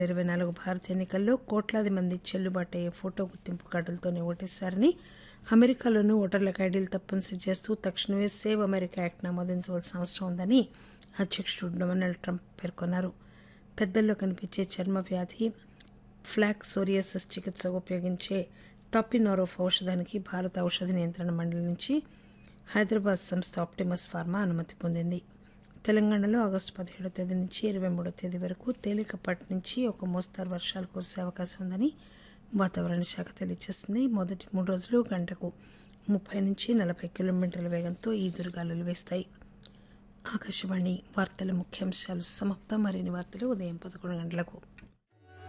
ఇరవై నాలుగు భారత ఎన్నికల్లో కోట్లాది మంది చెల్లుబాటు అయ్యే ఫోటో గుర్తింపు కార్డులతోనే ఓటేశారని అమెరికాలోనూ ఓటర్లకు ఐడీలు తప్పనిసరి చేస్తూ తక్షణమే సేవ్ అమెరికా యాక్ట్ ఆమోదించవలసిన అవసరం ఉందని అధ్యక్షుడు డొనాల్డ్ ట్రంప్ పేర్కొన్నారు పెద్దల్లో కనిపించే చర్మ వ్యాధి ఫ్లాక్ సోరియాసిస్ చికిత్సకు ఉపయోగించే టాపినోరోఫ్ ఔషధానికి భారత ఔషధ నియంత్రణ మండలి నుంచి హైదరాబాద్ సంస్థ ఆప్టిమస్ ఫార్మా అనుమతి పొందింది తెలంగాణలో ఆగస్టు పదిహేడో తేదీ నుంచి ఇరవై మూడో తేదీ వరకు తేలికపాటి నుంచి ఒక మోస్తారు వర్షాలు కురిసే అవకాశం ఉందని వాతావరణ శాఖ తెలియజేస్తుంది మొదటి మూడు రోజులు గంటకు ముప్పై నుంచి నలభై కిలోమీటర్ల వేగంతో ఈ దుర్గాలులు వేస్తాయి ఆకాశవాణి వార్తల ముఖ్యాంశాలు సమాప్తం మరిన్ని వార్తలు ఉదయం పదకొండు గంటలకు